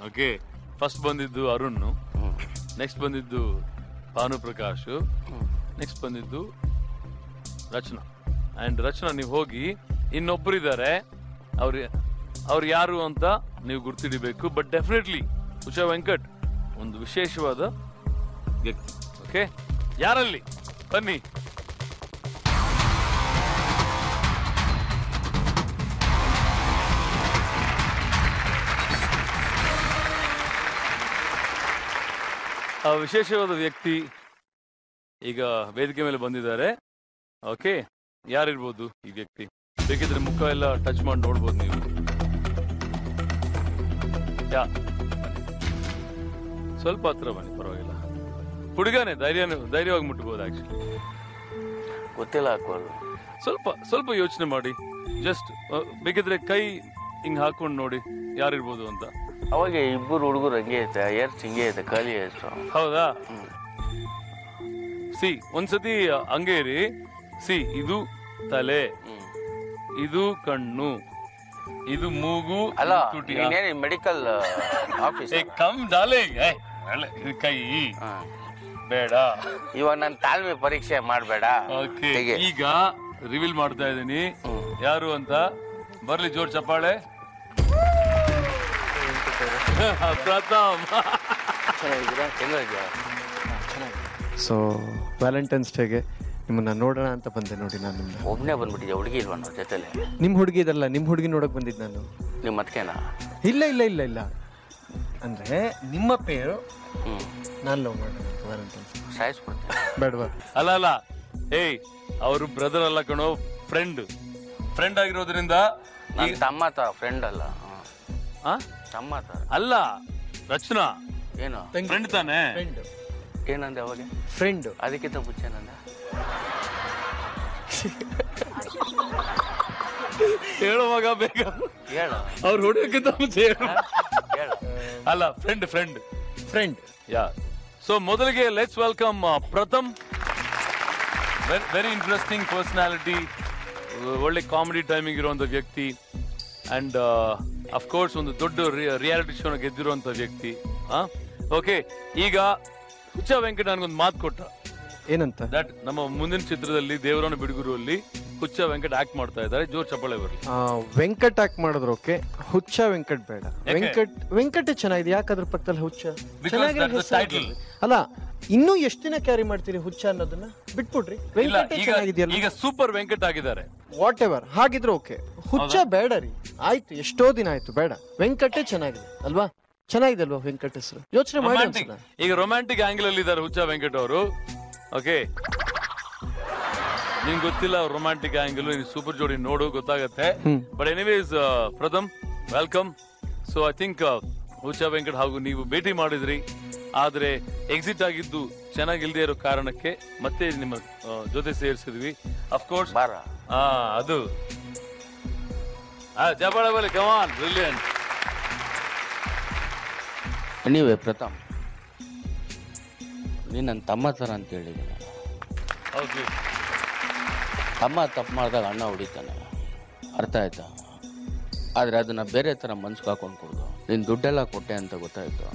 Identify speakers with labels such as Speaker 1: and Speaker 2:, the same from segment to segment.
Speaker 1: Okay first ಬಂದಿದ್ದು Arun next ಬಂದಿದ್ದು Bhanuprakash next ಬಂದಿದ್ದು ರಚನಾ ಅಂಡ್ ರಚನಾ ನೀವು ಹೋಗಿ ಇನ್ನೊಬ್ರು ಇದ್ದಾರೆ ಅವ್ರ ಅವ್ರು ಯಾರು ಅಂತ ನೀವು ಗುರ್ತಿಡಿಬೇಕು ಬಟ್ ಡೆಫಿನೆಟ್ಲಿ ಉಷಾ ವೆಂಕಟ್ ಒಂದು ವಿಶೇಷವಾದ ವ್ಯಕ್ತಿ ಓಕೆ ಯಾರಲ್ಲಿ ಬನ್ನಿ ಆ ವಿಶೇಷವಾದ ವ್ಯಕ್ತಿ ಈಗ ವೇದಿಕೆ ಮೇಲೆ ಬಂದಿದ್ದಾರೆ ಓಕೆ ಯಾರಿರ್ಬೋದು ಈ ವ್ಯಕ್ತಿ ಬೇಕಿದ್ರೆ ಮುಖ ಎಲ್ಲ ಟಚ್ ಮಾಡಿ ನೋಡ್ಬೋದು ನೀವು ಯಾ ಸ್ವಲ್ಪ ಹತ್ರ ಬನ್ನಿ ಪರವಾಗಿಲ್ಲ ಹುಡುಗನೇ ಧೈರ್ಯ ಧೈರ್ಯವಾಗಿ ಮುಟ್ಬೋದು ಆಕ್ಚುಲಿ
Speaker 2: ಗೊತ್ತಿಲ್ಲ ಅಕ್ಕೋಲ್
Speaker 1: ಸ್ವಲ್ಪ ಸ್ವಲ್ಪ ಯೋಚನೆ ಮಾಡಿ ಜಸ್ಟ್ ಬೇಕಿದ್ರೆ ಕೈ ಹಿಂಗ್ ಹಾಕೊಂಡು ನೋಡಿ ಯಾರಿರ್ಬೋದು ಅಂತ
Speaker 2: ಅವಾಗ ಇಬ್ಬರು ಹುಡುಗರು ಹಂಗೆ ಐತೆ ಏರ್ಸ್ ಹಿಂಗೆ ಐತೆ ಖಾಲಿ ಎಷ್ಟು
Speaker 1: ಹೌದಾ ಸಿ ಒಂದ್ಸತಿ ಹಂಗೆ ಇರಿ ಸಿ ಇದು ತಲೆ ಇದು ಕಣ್ಣು ಇದು ಮೂಗು
Speaker 2: ಅಲ್ಲ
Speaker 1: ಇದು ತುಟಿ.
Speaker 2: ನೀನೇನು ಮೆಡಿಕಲ್ ಆಫೀಸ್
Speaker 1: ಏ, ಕಮ್ ಡಾರ್ಲಿಂಗ್ ಏ, ಒಳ್ಳೆ, ಇದು ಕೈ ಬೇಡ
Speaker 2: ಇವಾಗ ನನ್ನ ತಾಳ್ಮೆ ಪರೀಕ್ಷೆ ಮಾಡಬೇಡ
Speaker 1: ಓಕೆ ಈಗ ರಿವೀಲ್ ಮಾಡ್ತಾ ಇದ್ದೀನಿ ಯಾರು ಅಂತ ಬರ್ಲಿ ಜೋರ್ ಚಪ್ಪಾಳೆ ಪ್ರಥಮ್
Speaker 3: ಸೊ ವ್ಯಾಲೆಂಟೈನ್ಸ್ ಡೇಗೆ ನಿಮ್ಮನ್ನ ನೋಡೋಣ ಅಂತ ಬಂದೆ ನೋಡಿ ನಾನು ನಿಮ್ಮನ್ನ
Speaker 2: ಒಬ್ಬನೇ ಬಂದ್ಬಿಟ್ಟಿದ್ದೆ ಹುಡುಗಿ ಇಲ್ವಾ ನಾವು ಜೊತೆಲಿ
Speaker 3: ನಿಮ್ಮ ಹುಡುಗಿ ಇದಲ್ಲ ನಿಮ್ಮ ಹುಡುಗಿ ನೋಡಕ್ ಬಂದಿದ್ದು ನಾನು
Speaker 2: ನಿಮ್ಮ ಮತ್ಕೇನಾ
Speaker 3: ಇಲ್ಲ ಇಲ್ಲ ಇಲ್ಲ ಇಲ್ಲ ಅಂದ್ರೆ ನಿಮ್ಮ ಪೇರು
Speaker 2: ಹ್ಞೂ
Speaker 3: ನಾನು ಲವ್ ಮಾಡೋಣ ವ್ಯಾಲೆಂಟೈನ್ಸ್
Speaker 2: ಸಾಯಿಸ್ಬಿಡ್ತೀನಿ
Speaker 3: ಬೇಡವಾ
Speaker 1: ಅಲ್ಲ ಅಲ್ಲ ಏಯ್ ಅವರು ಬ್ರದರ್ ಅಲ್ಲ ಕಣೋ ಫ್ರೆಂಡ್ ಫ್ರೆಂಡ್ ಆಗಿರೋದ್ರಿಂದ
Speaker 2: ನನ್ನ ತಮ್ಮ ಥರ ಫ್ರೆಂಡ್ ಅಲ್ಲ ಹ್ಮ್.
Speaker 1: ಆ?
Speaker 2: ತಮ್ಮ ಥರ
Speaker 1: ಅಲ್ಲ ರಚನಾ
Speaker 2: ಏನು
Speaker 1: ಫ್ರೆಂಡ್ ತಾನೆ
Speaker 3: ಫ್ರೆಂಡ್
Speaker 2: ಏನಂದೆ ಅವಾಗ
Speaker 3: ಫ್ರೆಂಡ್
Speaker 2: ಅದಕ್ಕಿಂತ ಮುಂಚೆನಂದ
Speaker 1: ಹೇಳುವಾಗ ಬೇಗ
Speaker 2: ಹೇಳು
Speaker 1: ಅವ್ರು ಹೊಡಿಯೋಕ್ಕಿಂತ ಮುಂಚೆ ಹೇಳು.
Speaker 2: ಹೇಳು
Speaker 1: ಅಲ್ಲ friend friend
Speaker 3: friend
Speaker 1: yeah so ಮೊದಲಿಗೆ let's welcome Pratham very interesting personality ಒಳ್ಳೆ ಕಾಮಿಡಿ ಟೈಮಿಂಗ್ ಇರುವಂತ ವ್ಯಕ್ತಿ ಅಂಡ್ ಅಫ್ಕೋರ್ಸ್ ಒಂದು ದೊಡ್ಡ ರಿಯಾಲಿಟಿ ಶೋನ ಗೆದ್ದಿರುವಂತ ವ್ಯಕ್ತಿ ಓಕೆ ಈಗ ಹುಚ್ಚ ವೆಂಕಟ ನನಗೊಂದು ಮಾತು ಕೊಟ್ಟ
Speaker 3: ಏನಂತ
Speaker 1: ದಟ್ ನಮ್ಮ ಮುಂದಿನ ಚಿತ್ರದಲ್ಲಿ ದೇವರನ ಬಿಡುಗರು ಅಲ್ಲಿ ಹುಚ್ಚ ವೆಂಕಟ್ ಆಕ್ಟ್ ಮಾಡ್ತಾ ಇದ್ದಾರೆ ಜೋರ್ ಚಪ್ಪಾಳೆ ಬರಲಿ
Speaker 3: ಆ, ವೆಂಕಟ್ ಹಾಕ್ ಮಾಡಿದ್ರು ಓಕೆ ಹುಚ್ಚ ವೆಂಕಟ್ ಬೇಡ ವೆಂಕಟ್ ವೆಂಕಟೇ ಚೆನ್ನಾಗಿದೆ ಯಾಕೆ ಅದ್ರ ಪಕ್ಕದಲ್ಲಿ ಹುಚ್ಚ
Speaker 1: Because
Speaker 3: ಚೆನ್ನಾಗಿರೋ
Speaker 1: that's the
Speaker 3: ಹೆಸರು
Speaker 1: title.
Speaker 3: ಅಲ್ರಿ. ಅಲ್ಲ ಇನ್ನೂ ಎಷ್ಟು ದಿನ ಕ್ಯಾರಿ ಮಾಡ್ತೀರಿ ಹುಚ್ಚ ಅನ್ನೋದನ್ನ ಬಿಟ್ಬಿಡ್ರಿ
Speaker 1: ಇಲ್ಲ
Speaker 3: ವೆಂಕಟೇ
Speaker 1: ಈಗ
Speaker 3: ಚೆನ್ನಾಗಿದೆಯಲ್ಲ
Speaker 1: ಈಗ ಸೂಪರ್ ವೆಂಕಟ್ ಆಗಿದ್ದಾರೆ
Speaker 3: ವಾಟ್ ಎವರ್ ಹಾಗಿದ್ರೆ ಓಕೆ ಹುಚ್ಚ ಬೇಡ ರೀ ಆಯ್ತು ಎಷ್ಟೋ ದಿನ ಆಯ್ತು ಬೇಡ ವೆಂಕಟೇ ಚೆನ್ನಾಗಿದೆ ಅಲ್ವಾ ಚೆನ್ನಾಗಿದೆ ಅಲ್ವಾ ವೆಂಕಟ್ ಹೆಸರು ಯೋಚನೆ ಮಾಡಿ
Speaker 1: ರೊಮ್ಯಾಂಟಿಕ್
Speaker 3: ಒಂದ್ಸಲ
Speaker 1: ಈಗ ರೊಮ್ಯಾಂಟಿಕ್ ಆಂಗಲ್ ಅಲ್ಲಿ ಇದ್ದಾರೆ ಹುಚ್ಚ ವೆಂಕಟ್ ಅವರು ಓಕೆ ನಿಂಗೆ ಗೊತ್ತಿಲ್ಲ ರೊಮ್ಯಾಂಟಿಕ್ ಆಂಗಲ್ ನೀನು ಸೂಪರ್ ಜೋಡಿ ನೋಡು ಗೊತ್ತಾಗತ್ತೆ but anyways Pratham welcome so I think Huccha Venkat ಹಾಗೂ ನೀವು ಭೇಟಿ ಮಾಡಿದ್ರಿ ಆದ್ರೆ ಎಕ್ಸಿಟ್ ಆಗಿದ್ದು ಚೆನ್ನಾಗಿಲ್ದೇ ಇರೋ ಕಾರಣಕ್ಕೆ ಮತ್ತೆ ನಿಮ್ಮ ಆ, ಜೊತೆ ಸೇರಿಸಿದ್ವಿ ಅಫ್ಕೋರ್ಸ್
Speaker 2: ಬಾರ
Speaker 1: ಹಾ ಅದು ಜಪಾಳ ಬಲಿ ಕಮಾನ್ ಬ್ರಿಲಿಯಂಟ್
Speaker 2: ನೀವೇ ಪ್ರಥಮ್ ನೀನು ನನ್ನ ತಮ್ಮ ಥರ ಅಂತ ಹೇಳಿದ್ದೀನಿ
Speaker 1: ಓಕೆ
Speaker 2: ತಮ್ಮ ತಪ್ಪು ಮಾಡಿದಾಗ ಅಣ್ಣ ಹೊಡಿತಾನೆ ಅರ್ಥ ಆಯ್ತಾ ಆದರೆ ಅದನ್ನ ಬೇರೆ ಥರ ಮನ್ಸಿಗೆ ಹಾಕೊಂಡು ಕೊಡ್ದು ನೀನು ದುಡ್ಡೆಲ್ಲ ಕೊಟ್ಟೆ ಅಂತ ಗೊತ್ತಾಯ್ತು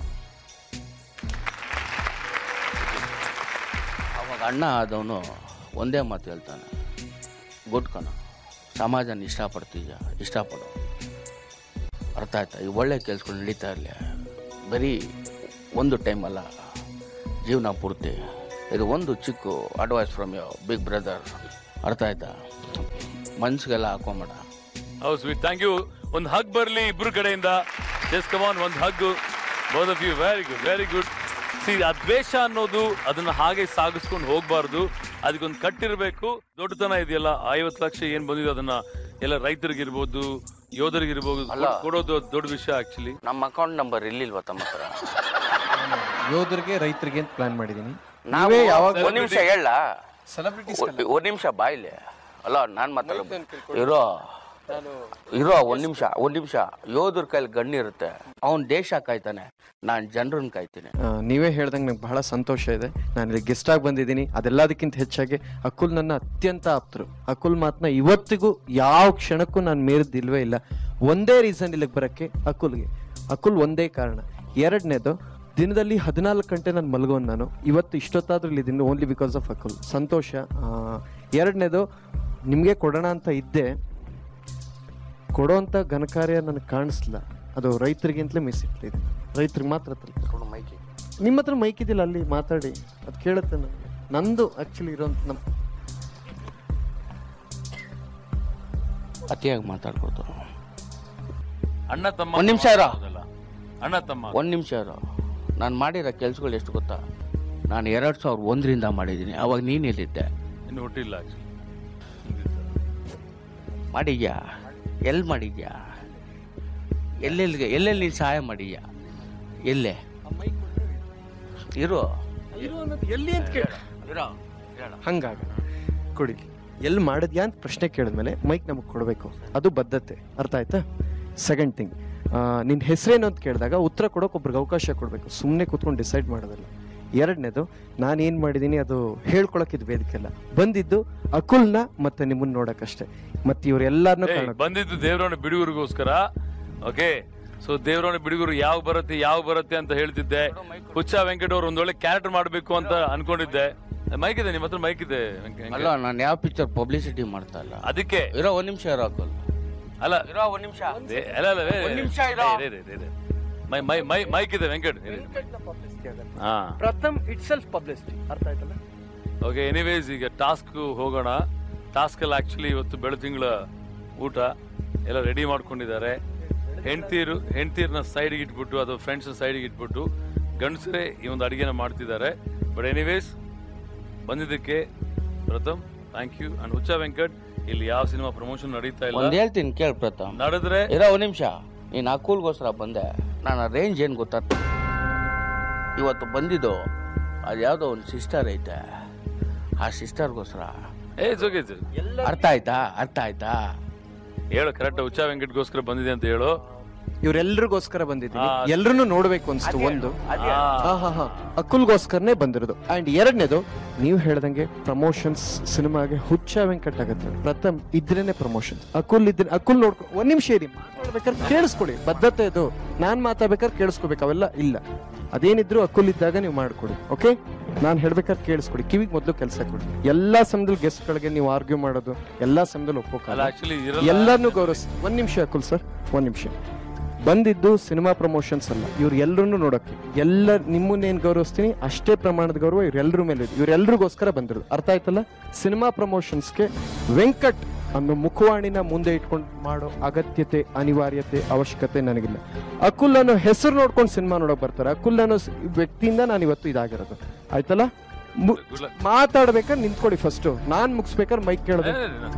Speaker 2: ಅವಾಗ ಅಣ್ಣ ಆದವನು ಒಂದೇ ಮಾತು ಹೇಳ್ತಾನೆ ಗುಡ್ ಕಣ ಸಮಾಜನ ಇಷ್ಟಪಡ್ತೀಯ ಇಷ್ಟಪಡು ಅರ್ಥ ಆಯ್ತಾ ಈ ಒಳ್ಳೆ ಕೆಲ್ಸಗಳು ನಡೀತಾ ಇರಲಿ ಬರೀ ಒಂದು ಟೈಮ್ ಅಲ್ಲ ಜೀವನ ಪೂರ್ತಿ ಇದು ಒಂದು ಚಿಕ್ಕ advice from yo big brother ಅರ್ಥ ಆಯ್ತಾ ಮನ್ಸಿಗೆಲ್ಲ ಹಾಕೊಂಬೇಡ
Speaker 1: ಹೌದು ಸ್ವೀಟ್ ಥ್ಯಾಂಕ್ ಯು ಒಂದು ಹಗ್ ಬರಲಿ ಇಬ್ರು ಕಡೆಯಿಂದ ಜಸ್ಟ್ ಕಮಾನ್ ಒಂದು hug both of you very good very good see ಆ ದ್ವೇಷ ಅನ್ನೋದು ಅದನ್ನ ಹಾಗೆ ಸಾಗಿಸ್ಕೊಂಡು ಹೋಗ್ಬಾರ್ದು ಅದಕ್ಕೊಂದು ಕಟ್ಟಿರ್ಬೇಕು ದೊಡ್ಡತನ ಇದೆಯಲ್ಲ ಐವತ್ತು ಲಕ್ಷ ಏನ್ ಬಂದಿದೆ ಅದನ್ನ ಎಲ್ಲ ರೈತರಿಗಿರ್ಬೋದು ಯೋಧರಿಗಿರ್ಬೋದು ಕೊಡೋದು ದೊಡ್ಡ ವಿಷಯ ಆಕ್ಚುಲಿ
Speaker 2: ನಮ್ಮ ಅಕೌಂಟ್ ನಂಬರ್ ಇಲ್ಲಿಲ್ವಾ ತಮ್ಮ ಹತ್ರ
Speaker 3: ಯೋಧರಿಗೆ ರೈತರಿಗೆ ಅಂತ ಪ್ಲಾನ್ ಮಾಡಿದೀನಿ
Speaker 2: ನಾವು
Speaker 3: ನೀವೇ ಯಾವಾಗ
Speaker 2: ಒಂದ್ ನಿಮಿಷ ಹೇಳ
Speaker 3: ಸೆಲೆಬ್ರಿಟೀಸ್
Speaker 2: ಒಂದ್ ನಿಮಿಷ ಬಾಯಿಲೆ ಅಲ್ಲ ನಾನ್ ಮಾತಾಡ ಇರೋ ಇರೋ ಒಂದ್ ನಿಮಿಷ ಒಂದ್ ನಿಮಿಷ ಯೋಧರ ಕೈಲಿ ಗಣ್ಣಿರುತ್ತೆ ಅವನ್ ದೇಶ ಕಾಯ್ತಾನೆ ನಾನ್ ಜನರನ್ನ ಕಾಯ್ತೀನಿ
Speaker 3: ನೀವೇ ಹೇಳ್ದಂಗೆ ನಂಗೆ ಬಹಳ ಸಂತೋಷ ಇದೆ ನಾನು ಇಲ್ಲಿ ಗೆಸ್ಟ್ ಆಗಿ ಬಂದಿದ್ದೀನಿ ಅದೆಲ್ಲದಕ್ಕಿಂತ ಹೆಚ್ಚಾಗಿ ಅಕುಲ್ ನನ್ನ ಅತ್ಯಂತ ಆಪ್ತರು ಅಕುಲ್ ಮಾತನ್ನ ಇವತ್ತಿಗೂ ಯಾವ ಕ್ಷಣಕ್ಕೂ ನಾನು ಮೀರಿದ್ದಿಲ್ವೇ ಇಲ್ಲ ಒಂದೇ ರೀಸನ್ ಇಲ್ಲಿಗೆ ಬರಕ್ಕೆ ಅಕುಲ್ಗೆ ಅಕುಲ್ ಒಂದೇ ಕಾರಣ ಎರಡನೇದು ದಿನದಲ್ಲಿ ಹದಿನಾಲ್ಕು ಗಂಟೆ ನಾನು ಮಲಗೋನ್ ನಾನು ಇವತ್ತು ಇಷ್ಟೊತ್ತಾದ್ರೂ ಇಲ್ಲಿದ್ದೀನಿ ಓನ್ಲಿ ಬಿಕಾಸ್ ಆಫ್ ಅಕುಲ್ ಸಂತೋಷ ಎರಡನೇದು ನಿಮಗೆ ಕೊಡೋಣ ಅಂತ ಇದ್ದೆ ಕೊಡೋಂಥ ಘನಕಾರ್ಯ ನನಗೆ ಕಾಣಿಸ್ಲಿಲ್ಲ ಅದು ರೈತರಿಗಿಂತಲೇ ಮಿಸ್ ಇಟ್ಟಿದೆ ರೈತರಿಗೆ ಮಾತ್ರ ತಲುಪಿದೆ.
Speaker 2: ಮೈಕಿ
Speaker 3: ನಿಮ್ಮ ಹತ್ರ ಮೈಕ್ ಇದಿಲ್ಲ ಅಲ್ಲಿ ಮಾತಾಡಿ ಅದು ಕೇಳುತ್ತೆ ನನಗೆ ನಂದು ಆ್ಯಕ್ಚುಲಿ ಇರೋಂಥ ನಮ್ಮ
Speaker 2: ಅತಿಯಾಗಿ ಮಾತಾಡ್ಬೋದು
Speaker 1: ಅಣ್ಣ ತಮ್ಮ
Speaker 2: ಒಂದ್ ನಿಮಿಷ ಇರು.
Speaker 1: ಹೌದಲ್ಲ? ಅಣ್ಣ ತಮ್ಮ
Speaker 2: ಒಂದು ನಿಮಿಷ ಇರು ನಾನು ಮಾಡಿರೋ ಕೆಲ್ಸಗಳು ಎಷ್ಟು ಗೊತ್ತಾ ನಾನು ಎರಡು ಸಾವಿರದ ಒಂದರಿಂದ ಮಾಡಿದ್ದೀನಿ ಅವಾಗ ನೀನು ಎಲ್ಲಿದ್ದೆ
Speaker 1: ಇನ್ನು ಹುಟ್ಟಿಲ್ಲ actually.
Speaker 2: ಮಾಡಿದ್ಯಾ ಎಲ್ಲಿ ಮಾಡಿದ್ಯಾ ಎಲ್ಲೆಲ್ಲಿಗೆ ಎಲ್ಲೆಲ್ಲಿ ನೀನು ಸಹಾಯ ಮಾಡಿದ್ಯಾ ಎಲ್ಲೇ ಇರು
Speaker 3: ಎಲ್ಲಿ ಅಂತ ಕೇಳ
Speaker 2: ಇರೋ ಹೇಳ
Speaker 3: ಹಂಗಾಗ ಕೊಡಿಲಿ ಎಲ್ಲಿ ಮಾಡಿದ್ಯಾ ಅಂತ ಪ್ರಶ್ನೆ ಕೇಳಿದ್ಮೇಲೆ ಮೈಕ್ ನಮಗೆ ಕೊಡಬೇಕು ಅದು ಬದ್ಧತೆ ಅರ್ಥ ಆಯ್ತಾ ಸೆಕೆಂಡ್ ಥಿಂಗ್ ನಿನ್ನ ಹೆಸರೇನು ಅಂತ ಕೇಳಿದಾಗ ಉತ್ತರ ಕೊಡೋಕೆ ಒಬ್ರಿಗೆ ಅವಕಾಶ ಕೊಡಬೇಕು ಸುಮ್ಮನೆ ಕೂತ್ಕೊಂಡು ಡಿಸೈಡ್ ಮಾಡೋದಲ್ಲ ಎರಡನೇದು ನಾನು ಏನು ಮಾಡಿದ್ದೀನಿ ಅದು ಹೇಳ್ಕೊಳಕ್ಕಿದ್ ವೇದಿಕೆ ಅಲ್ಲ ಬಂದಿದ್ದು ಅಕುಲ್ನ ಮತ್ತೆ ನಿಮ್ಮನ್ನ ನೋಡಕ್ಕಷ್ಟೇ ಮತ್ತೆ ಇವರೆಲ್ಲರನ್ನೂ
Speaker 1: ಏಯ್,
Speaker 3: ಕಾರಣ
Speaker 1: ಬಂದಿದ್ದು ದೇವರವನ ಬಿಡುಗರಿಗೋಸ್ಕರ ಓಕೆ ಸೊ ದೇವರವನ ಬಿಡುಗರು ಯಾವ ಬರುತ್ತೆ ಯಾವ ಬರುತ್ತೆ ಅಂತ ಹೇಳ್ತಿದ್ದೆ ಹುಚ್ಚ ವೆಂಕಟ್ ಅವ್ರು ಒಂದೊಳ್ಳೆ ಕ್ಯಾರೆಕ್ಟರ್ ಮಾಡಬೇಕು ಅಂತ ಅನ್ಕೊಂಡಿದ್ದೆ ಮೈಕ್ ಇದೆ ನಿಮ್ಮ ಹತ್ರ ಮೈಕ್ ಇದೆ ವೆಂಕ- ವೆಂಕ-
Speaker 2: ಅಲ್ಲ ನಾನು ಯಾವ ಪಿಕ್ಚರ್ ಪಬ್ಲಿಸಿಟಿ ಮಾಡ್ತಾ ಇಲ್ಲ
Speaker 1: ಅದಕ್ಕೆ
Speaker 2: ಇರೋ ಒಂದು ನಿಮಿಷ ಇರೋ ಹಾಕೋಲ್ಲ
Speaker 1: ಅಲ್ಲ
Speaker 2: ಇರೋ ಒಂದು ನಿಮಿಷ
Speaker 1: ಏ, ಅಲ್ಲ ಅಲ್ಲ ಏ,
Speaker 2: ಒಂದ್ ನಿಮಿಷ
Speaker 1: ಏ,
Speaker 2: ಇರೋ.
Speaker 1: ಇರು, ಇರು, ಇರು, ಇರು. ಮೈ ಮೈ ಮೈ ಮೈಕ್ ಇದೆ ವೆಂಕಟ್ ಇರು. ಹಾ
Speaker 3: ಪ್ರಥಮ್ ಇಟ್ ಸೆಲ್ಫ್ ಪಬ್ಲಿಸಿಟಿ ಅರ್ಥ ಆಯ್ತಲ್ಲ
Speaker 1: ಓಕೆ ಎನಿವೇಸ್ ಈಗ ಟಾಸ್ಕ್ ಹೋಗೋಣ ಟಾಸ್ಕ್ ಅಲ್ಲಿ ಆಕ್ಚುಲಿ ಇವತ್ತು ಬೆಳತಿಂಗಳ ಊಟ ಎಲ್ಲ ರೆಡಿ ಮಾಡ್ಕೊಂಡಿದ್ದಾರೆ ಹೆಂಡ್ತೀರು ಹೆಂಡ್ತೀರ್ನ ಸೈಡ್ಗೆ ಇಟ್ಬಿಟ್ಟು ಅಥವಾ ಫ್ರೆಂಡ್ಸ್ ಸೈಡ್ಗೆ ಇಟ್ಬಿಟ್ಟು ಗಂಡಸರೇ ಈ ಒಂದು ಅಡಿಗೆನ ಮಾಡ್ತಿದ್ದಾರೆ ಬಟ್ ಎನಿವೇಸ್ ಬಂದಿದ್ದಕ್ಕೆ ಪ್ರಥಮ್ ಥ್ಯಾಂಕ್ ಯು ಅಂಡ್ ಹುಚ್ಚ ವೆಂಕಟ್ ಇಲ್ಲಿ ಯಾವ ಸಿನಿಮಾ ಪ್ರಮೋಷನ್ ನಡೀತಾ
Speaker 2: ಒಂದು
Speaker 1: ಇಲ್ಲ
Speaker 2: ಹೇಳ್ತೀನಿ ಕೇಳಿ ಪ್ರಥಮ್
Speaker 1: ನಡೆದ್ರೆ
Speaker 2: ಇರೋ ಒಂದು ನಿಮಿಷ ನೀನು ಅಕೂಲ್ಗೋಸ್ಕರ ಬಂದೆ ನಾನು ರೇಂಜ್ ಏನು ಗೊತ್ತಾ ಇವತ್ತು ಬಂದಿದ್ದು ಅದು ಯಾವುದೋ ಒಂದು ಸಿಸ್ಟರ್ ಐತೆ ಆ ಸಿಸ್ಟರ್ಗೋಸ್ಕರ
Speaker 1: ಏ ಜೋಗಿ
Speaker 2: ಅರ್ಥ ಆಯ್ತಾ ಅರ್ಥ ಆಯ್ತಾ
Speaker 1: ಹೇಳು ಕರೆಕ್ಟ್ ಹುಚ್ಚ ವೆಂಕಟ್ಗೋಸ್ಕರ ಬಂದಿದೆ ಅಂತ ಹೇಳು
Speaker 3: ಇವರೆಲ್ರಿಗೋಸ್ಕರ ಬಂದಿದ್ದೀನಿ
Speaker 1: ಆ,
Speaker 3: ಎಲ್ರನ್ನೂ ನೋಡ್ಬೇಕು ಅನ್ಸ್ತು ಒಂದು
Speaker 1: ಆ,
Speaker 3: ಹಾ ಹಾ ಹಾ ಅಕುಲ್ಗೋಸ್ಕರನೇ ಬಂದಿರೋದು ಅಂಡ್ ಎರಡನೇದು ನೀವು ಹೇಳ್ದಂಗೆ ಪ್ರಮೋಷನ್ಸ್ ಸಿನಿಮಾಗೆ ಹುಚ್ಚ ವೆಂಕಟ್ ಆಗತ್ತೆ ಪ್ರಥಮ್ ಇದ್ರೇನೆ ಪ್ರಮೋಷನ್ ಅಕುಲ್ ಇದ್ರೆ ಅಕುಲ್ ನೋಡ್ಕೊ ಒಂದ್ ನಿಮಿಷ ಇರಿ ಮಾತಾಡ್ಬೇಕಾದ್ರೆ ಕೇಳಿಸ್ಕೊಡಿ ಬದ್ಧತೆ ಇದು ನಾನ್ ಮಾತಾಡ್ಬೇಕಾದ್ರೆ ಕೇಳಿಸ್ಕೋಬೇಕು ಅವೆಲ್ಲ ಇಲ್ಲ ಅದೇನಿದ್ರು ಅಕುಲ್ ಇದ್ದಾಗ ನೀವು ಮಾಡ್ಕೊಡಿ ಓಕೆ ನಾನು ಹೇಳ್ಬೇಕಾದ್ರೆ ಕೇಳಿಸ್ಕೊಡಿ ಕಿವಿಗೆ ಮೊದಲು ಕೆಲಸ ಕೊಡಿ ಎಲ್ಲಾ ಸಮಯದಲ್ಲಿ ಗೆಸ್ಟ್ಗಳಿಗೆ ನೀವು ಆರ್ಗ್ಯೂ ಮಾಡೋದು ಎಲ್ಲಾ ಸಮಯದಲ್ಲಿ
Speaker 1: ಅಲ್ಲ
Speaker 3: ಒಪ್ಪೋಕಲ್ಲ
Speaker 1: ಆಕ್ಚುಲಿ ಇರಲ್ಲ
Speaker 3: ಎಲ್ಲರನ್ನೂ ಗೌರವಿಸಿ ಒಂದ್ ನಿಮಿಷ ಅಕುಲ್ ಸರ್ ಒಂದ್ ನಿಮಿಷ ಬಂದಿದ್ದು ಸಿನಿಮಾ ಪ್ರಮೋಷನ್ಸ್ ಅಲ್ಲ ಇವ್ರು ಎಲ್ಲರನ್ನೂ ನೋಡಕ್ಕೆ ಎಲ್ಲ ನಿಮ್ಮನ್ನೇನು ಗೌರವಿಸ್ತೀನಿ ಅಷ್ಟೇ ಪ್ರಮಾಣದ ಗೌರವ ಇವ್ರೆಲ್ಲರ ಮೇಲೆ ಇದೆ ಇವ್ರೆಲ್ರಿಗೋಸ್ಕರ ಬಂದಿರೋದು ಅರ್ಥ ಆಯ್ತಲ್ಲ ಸಿನಿಮಾ ಪ್ರಮೋಷನ್ಸ್ಗೆ ವೆಂಕಟ್ ಅನ್ನೋ ಮುಖವಾಣಿನ ಮುಂದೆ ಇಟ್ಕೊಂಡು ಮಾಡೋ ಅಗತ್ಯತೆ ಅನಿವಾರ್ಯತೆ ಅವಶ್ಯಕತೆ ನನಗಿಲ್ಲ ಅಕುಲ್ ಅನ್ನೋ ಹೆಸರು ನೋಡ್ಕೊಂಡು ಸಿನಿಮಾ ನೋಡಕ್ ಬರ್ತಾರೆ ಅಕುಲ್ ಅನ್ನೋ ಸ್- ವ್ಯಕ್ತಿಯಿಂದ ನಾನು ಇವತ್ತು ಇದಾಗಿರೋದು ಆಯ್ತಲ್ಲ ಮು-
Speaker 1: Good luck.
Speaker 3: ಮಾತಾಡ್ಬೇಕಾದ್ರೆ ನಿಂತ್ಕೊಡಿ ಫಸ್ಟ್ ನಾನ್ ಮುಗಿಸ್ಬೇಕಾದ್ರೆ ಮೈಕ್ ಕೇಳೋದು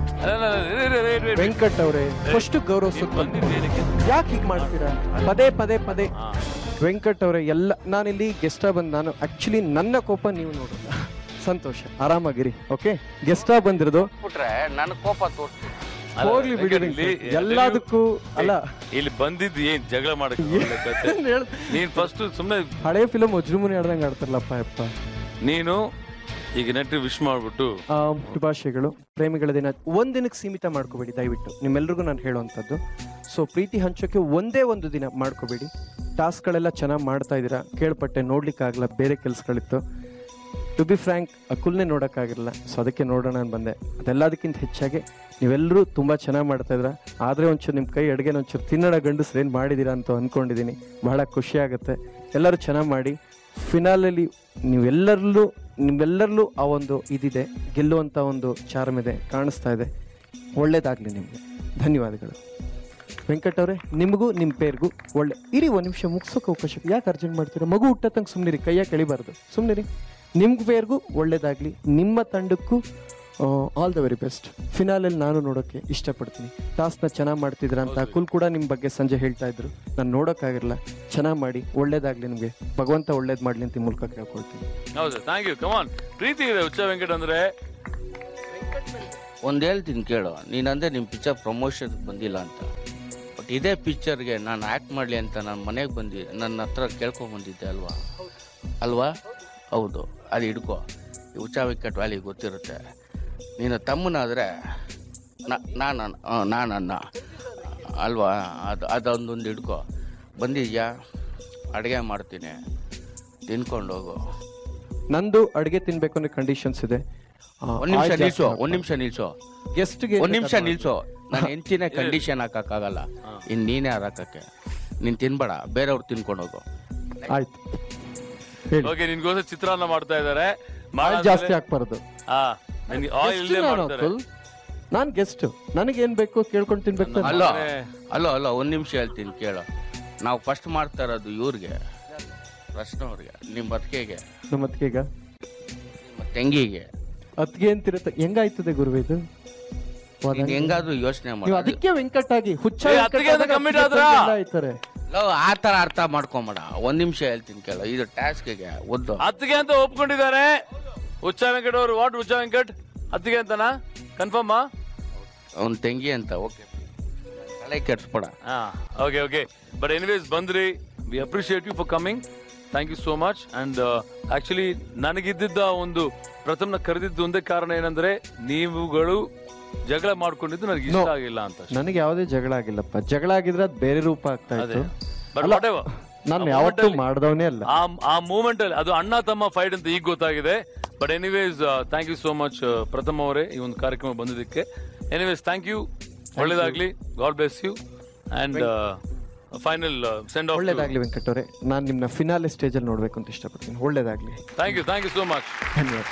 Speaker 3: ವೆಂಕಟ್ ಅವರೇ ಫಸ್ಟ್ ಗೌರವಿಸೋದು ಯಾಕೆ ಹೀಗೆ ಮಾಡ್ತೀರಾ ಪದೇ ಪದೇ ಪದೇ ವೆಂಕಟ್ ಅವರೇ ಎಲ್ಲ ನಾನಿಲ್ಲಿ ಗೆಸ್ಟ ಬಂದು ನಾನು ಆಕ್ಚುಲಿ ನನ್ನ ಕೋಪ ನೀವು ನೋಡಲ್ಲ ಸಂತೋಷ ಆರಾಮಾಗಿರಿ ಓಕೆ ಗೆಸ್ಟ ಬಂದಿರೋದು
Speaker 2: ಬಿಟ್ರೆ ನನ್ನ ಕೋಪ ತೋರಿಸ್ತೀನಿ
Speaker 3: ಹೋಗ್ಲಿ ಬಿಡಿ ವೆಂಕಟ್. ಎಲ್ಲದಕ್ಕೂ ಅಲ್ಲ
Speaker 1: ಇಲ್ಲಿ ಬಂದಿದ್ದು ಏನ್ ಜಗಳ ಮಾಡಕ್ಕೆ ಒಳ್ಳೆ ಕತೆ.
Speaker 3: ಏನ್ ಹೇಳ್-
Speaker 1: ನೀನ್ ಫಸ್ಟ್ ಸುಮ್ನೆ
Speaker 3: ಹಳೆ ಫಿಲಮ್ ಅಜ್ರುಮುನಿ ಆಡ್ದಂಗೆ ಆಡ್ತಾರಲ್ಲಪ್ಪ ಯಪ್ಪ
Speaker 1: ನೀನು ಈಗ ನೆಟ್ ವಿಶ್ ಮಾಡ್ಬಿಟ್ಟು
Speaker 3: ಆ, ಶುಭಾಶಯಗಳು ಪ್ರೇಮಿಗಳ ದಿನ ಒಂದಿನಕ್ಕೆ ಸೀಮಿತ ಮಾಡ್ಕೋಬೇಡಿ ದಯವಿಟ್ಟು ನಿಮ್ಮೆಲ್ರಿಗೂ ನಾನು ಹೇಳುವಂಥದ್ದು ಸೊ ಪ್ರೀತಿ ಹಂಚೋಕೆ ಒಂದೇ ಒಂದು ದಿನ ಮಾಡ್ಕೋಬೇಡಿ ಟಾಸ್ಕ್ಗಳೆಲ್ಲ ಚೆನ್ನಾಗಿ ಮಾಡ್ತಾ ಇದ್ದೀರಾ ಕೇಳ್ಪಟ್ಟೆ ನೋಡ್ಲಿಕ್ಕಾಗಲ್ಲ ಬೇರೆ ಕೆಲಸಗಳಿತ್ತು ಟು ಬಿ ಫ್ರ್ಯಾಂಕ್ ಅಕುಲ್ನೇ ನೋಡೋಕ್ಕಾಗಿರಲ್ಲ ಸೊ ಅದಕ್ಕೆ ನೋಡೋಣ ಅಂತ ಬಂದೆ ಅದೆಲ್ಲದಕ್ಕಿಂತ ಹೆಚ್ಚಾಗಿ ನೀವೆಲ್ಲರೂ ತುಂಬ ಚೆನ್ನಾಗಿ ಮಾಡ್ತಾ ಇದ್ರ ಆದರೆ ಒಂಚೂರು ನಿಮ್ಮ ಕೈ ಅಡುಗೆನ ಒಂಚೂರು ತಿನ್ನಡ ಗಂಡಸ್ರು ಏನು ಮಾಡಿದ್ದೀರಾ ಅಂತ ಅಂದ್ಕೊಂಡಿದ್ದೀನಿ ಬಹಳ ಖುಷಿ ಆಗುತ್ತೆ ಎಲ್ಲರೂ ಚೆನ್ನಾಗಿ ಮಾಡಿ ಫಿನಾಲಲ್ಲಿ ನೀವೆಲ್ಲರಲ್ಲೂ ನಿಮ್ಮೆಲ್ಲರಲ್ಲೂ ಆ ಒಂದು ಇದಿದೆ ಗೆಲ್ಲುವಂಥ ಒಂದು ಚಾರ್ಮ್ ಇದೆ ಕಾಣಿಸ್ತಾ ಇದೆ ಒಳ್ಳೇದಾಗಲಿ ನಿಮಗೆ ಧನ್ಯವಾದಗಳು ವೆಂಕಟ್ ಅವರೇ ನಿಮಗೂ ನಿಮ್ಮ ಪೇರ್ಗೂ ಒಳ್ಳೆ ಇರಿ ಒಂದು ನಿಮಿಷ ಮುಗಿಸೋಕೆ ಅವಕಾಶ ಯಾಕೆ ಅರ್ಜೆಂಟ್ ಮಾಡ್ತೀರಾ ಮಗು ಹುಟ್ಟತಂಗೆ ಸುಮ್ಮನಿರಿ ಕೈಯಾಗ ಕೆಳಿಬಾರ್ದು ಸುಮ್ಮನಿರಿ ನಿಮ್ಗೆ ಪೇರ್ಗೂ ಒಳ್ಳೇದಾಗಲಿ ನಿಮ್ಮ ತಂಡಕ್ಕೂ ಆಲ್ ದ ವೆರಿ ಬೆಸ್ಟ್ ಫಿನಾಲಲ್ಲಿ ನಾನು ನೋಡೋಕ್ಕೆ ಇಷ್ಟಪಡ್ತೀನಿ ಟಾಸ್ಕ್ನ ಚೆನ್ನಾಗಿ ಮಾಡ್ತಿದ್ರ ಅಂತ ಕುಲ್ ಕೂಡ ನಿಮ್ಮ ಬಗ್ಗೆ ಸಂಜೆ ಹೇಳ್ತಾ ಇದ್ರು ನಾನು ನೋಡೋಕ್ಕಾಗಿರಲ್ಲ ಚೆನ್ನಾಗಿ ಮಾಡಿ ಒಳ್ಳೇದಾಗಲಿ ನಿಮಗೆ ಭಗವಂತ ಒಳ್ಳೇದು ಮಾಡಲಿ ಅಂತ ಈ ಮೂಲಕ ಕೇಳ್ಕೊಳ್ತೀನಿ
Speaker 1: ಹೌದು ಥ್ಯಾಂಕ್ ಯು ಕಮಾನ್ ಪ್ರೀತಿ ಇದೆ ಹುಚ್ಚ ವೆಂಕಟ್ ಅಂದ್ರೆ
Speaker 2: ಒಂದು ಹೇಳ್ತೀನಿ ಕೇಳು ನೀನಂದ್ರೆ ನಿಮ್ಮ ಪಿಕ್ಚರ್ ಪ್ರಮೋಷನ್ ಬಂದಿಲ್ಲ ಅಂತ ಬಟ್ ಇದೇ ಪಿಕ್ಚರ್ಗೆ ನಾನು ಆ್ಯಕ್ಟ್ ಮಾಡಲಿ ಅಂತ ನಾನು ಮನೆಗೆ ಬಂದು ನನ್ನ ಹತ್ರ ಕೇಳ್ಕೊಂಡ್ ಬಂದಿದ್ದೆ ಅಲ್ವಾ ಅಲ್ವಾ ಹೌದು ಅದು ಹಿಡ್ಕೊ ಈ ಉಚ್ಚ ವೆಂಕಟ್ ವ್ಯಾಲಿ ಗೊತ್ತಿರುತ್ತೆ ನೀನು ತಮ್ಮನಾದರೆ ನಾನು ನಾನು ಅಣ್ಣ ಅಲ್ವಾ ಅದು ಅದೊಂದೊಂದು ಹಿಡ್ಕೊ ಬಂದಿದ್ಯಾ ಅಡುಗೆ ಮಾಡ್ತೀನಿ ತಿನ್ಕೊಂಡು ಹೋಗು
Speaker 3: ನಂದು ಅಡುಗೆ ತಿನ್ಬೇಕು ಅನ್ನೋ ಕಂಡೀಷನ್ಸ್ ಇದೆ
Speaker 2: ಒಂದ್ ನಿಮಿಷ ನಿಲ್ಸು ಒಂದ್ ನಿಮಿಷ ನಿಲ್ಸು
Speaker 3: ಗೆಸ್ಟ್ಗೆ
Speaker 2: ಒಂದ್ ನಿಮಿಷ ನಿಲ್ಸು ನಾನು ಹೆಂಚಿನ ಕಂಡೀಷನ್ ಹಾಕಕ್ಕಾಗಲ್ಲ ಇನ್ ನೀನೇ ಹಾಕಕ್ಕೆ ನೀನ್ ತಿನ್ಬೇಡ ಬೇರೆಯವ್ರು ತಿನ್ಕೊಂಡು ಹೋಗು
Speaker 3: ಆಯ್ತು ಹೇಳಿ
Speaker 1: ಓಕೆ ನಿನ್ಗೋಸ್ಕರ ಚಿತ್ರಾನ್ನ ಮಾಡ್ತಾ ಇದಾರೆ
Speaker 3: ಆಯಿಲ್ ಜಾಸ್ತಿ ಹಾಕ್ಬಾರ್ದು
Speaker 1: ಹಾ ನಿನ್ಗೆ ಆಯಿಲ್
Speaker 3: Guest
Speaker 1: ಇಲ್ಲೇ
Speaker 3: ನಾನು
Speaker 1: ಮಾಡ್ತಾರೆ
Speaker 3: ಅತುಲ್. ನಾನ್ ಗೆಸ್ಟ್ ನನಗೇನ್ ಬೇಕು ಕೇಳ್ಕೊಂಡು ತಿನ್ಬೇಕು ತಾನೆ?
Speaker 2: ಅಲ್ಲ ಅಲ್ಲ ಅಲ್ಲ ಒಂದ್ ನಿಮಿಷ ಹೇಳ್ತೀನಿ ಕೇಳು ನಾವು ಫಸ್ಟ್ ಮಾಡ್ತಾ ಇರೋದು ಇವ್ರಿಗೆ ಪ್ರಶ್ನೆ ಅವ್ರಿಗೆ ನಿಮ್ಮ ಬದುಕೆಗೆ
Speaker 3: ನಮ್ಮ ಅತ್ತಿಗೆಗ
Speaker 2: ನಿಮ್ಮ ತಂಗಿಗೆ
Speaker 3: ಅತ್ತಿಗೆ ಅಂತಿರತ್ತೆ ಹೆಂಗಾಯ್ತದೆ ಗುರು ಇದು ವಾದ?
Speaker 2: ನೀನ್ ಹೆಂಗಾದ್ರೂ ಯೋಚನೆ
Speaker 3: ನೀವು
Speaker 2: ಮಾಡಿ
Speaker 3: ಅದಕ್ಕೆ ವೆಂಕಟಾಗಿ ಹುಚ್ಚ
Speaker 1: ಏ,
Speaker 3: ವೆಂಕಟ್
Speaker 1: ಅತ್ತಿಗೆ ಅಂತ
Speaker 3: ಆದಾಗ
Speaker 1: commit
Speaker 3: ಅತ್ತಿಗೆ
Speaker 1: ಆದ್ರಾ?
Speaker 3: ಎಲ್ಲ ಆಯ್ತಾರೆ
Speaker 2: ಲವ್ ಆ ತರ ಅರ್ಥ ಮಾಡ್ಕೊಂಬೇಡ ಒಂದ್ ನಿಮಿಷ ಹೇಳ್ತೀನಿ ಕೇಳು ಇದು ಟಾಸ್ಕ್ಗೆ ಒದ್ದು
Speaker 1: ಅತ್ತಿಗೆ ಅಂತ ಒಪ್ಕೊಂಡಿದ್ದಾರೆ ಹುಚ್ಚ ವೆಂಕಟ್ ಅವರು ವಾಟ್ ಹುಚ್ಚ ವೆಂಕಟ್ ಅತ್ತಿಗೆ ಅಂತನಾ ಕನ್ಫರ್ಮಾ
Speaker 2: ಅವ್ನ ತಂಗಿ ಅಂತ ಓಕೆ ತಲೆ ಕೆಡ್ಸ್ಬೇಡ
Speaker 1: ಹಾ ಓಕೆ ಓಕೆ ಬಟ್ ಎನಿವೇಸ್ ಬಂದ್ರಿ we appreciate you for coming thank you so much and actually ನನಗಿದ್ದಿದ್ದ ಒಂದು ಪ್ರಥಮನ ಕರೆದಿದ್ದು ಒಂದೇ ಕಾರಣ ಏನಂದ್ರೆ ನೀವುಗಳು ಜಗಳ ಮಾಡ್ಕೊಂಡಿದ್ದು ನನಗೆ ಇಷ್ಟ
Speaker 3: No.
Speaker 1: ಆಗಿಲ್ಲ ಅಂತ ಅಷ್ಟೇ.
Speaker 3: ನನಗೆ ಯಾವುದೇ ಜಗಳ ಆಗಿಲ್ಲಪ್ಪ ಜಗಳ ಆಗಿದ್ರೆ ಅದ್ ಬೇರೆ ರೂಪ ಆಗ್ತಾ
Speaker 1: ಅದೇ
Speaker 3: ಇತ್ತು
Speaker 1: ಬಟ್
Speaker 3: ಅಲ್ಲ,
Speaker 1: ವಾಟ್ ಎವರ್
Speaker 3: ನಾನು
Speaker 1: ಆ
Speaker 3: ಯಾವತ್ತೂ
Speaker 1: moment ಅಲ್ಲಿ-
Speaker 3: ಮಾಡ್ದವನೇ ಅಲ್ಲ
Speaker 1: ಆ ಆ ಮೂಮೆಂಟ್ ಅಲ್ಲಿ ಅದು ಅಣ್ಣ ತಮ್ಮ ಫೈಟ್ ಅಂತ ಈಗ ಗೊತ್ತಾಗಿದೆ but anyways thank you so much Pratham ಅವರೇ ಈ ಒಂದು ಕಾರ್ಯಕ್ರಮ ಬಂದಿದ್ದಕ್ಕೆ ಎನಿವೇಸ್ ಥ್ಯಾಂಕ್ ಯು ಒಳ್ಳೇದಾಗ್ಲಿ God bless you and final send off
Speaker 3: ಒಳ್ಳೇದಾಗ್ಲಿ ವೆಂಕಟ್ ಅವರೇ ನಾನು ನಿಮ್ನ ಫಿನಾಲೆ ಸ್ಟೇಜ್ ಅಲ್ಲಿ ನೋಡ್ಬೇಕು ಅಂತ ಇಷ್ಟಪಡ್ತೀನಿ ಒಳ್ಳೇದಾಗ್ಲಿ
Speaker 1: thank you thank you so much
Speaker 3: ಧನ್ಯವಾದ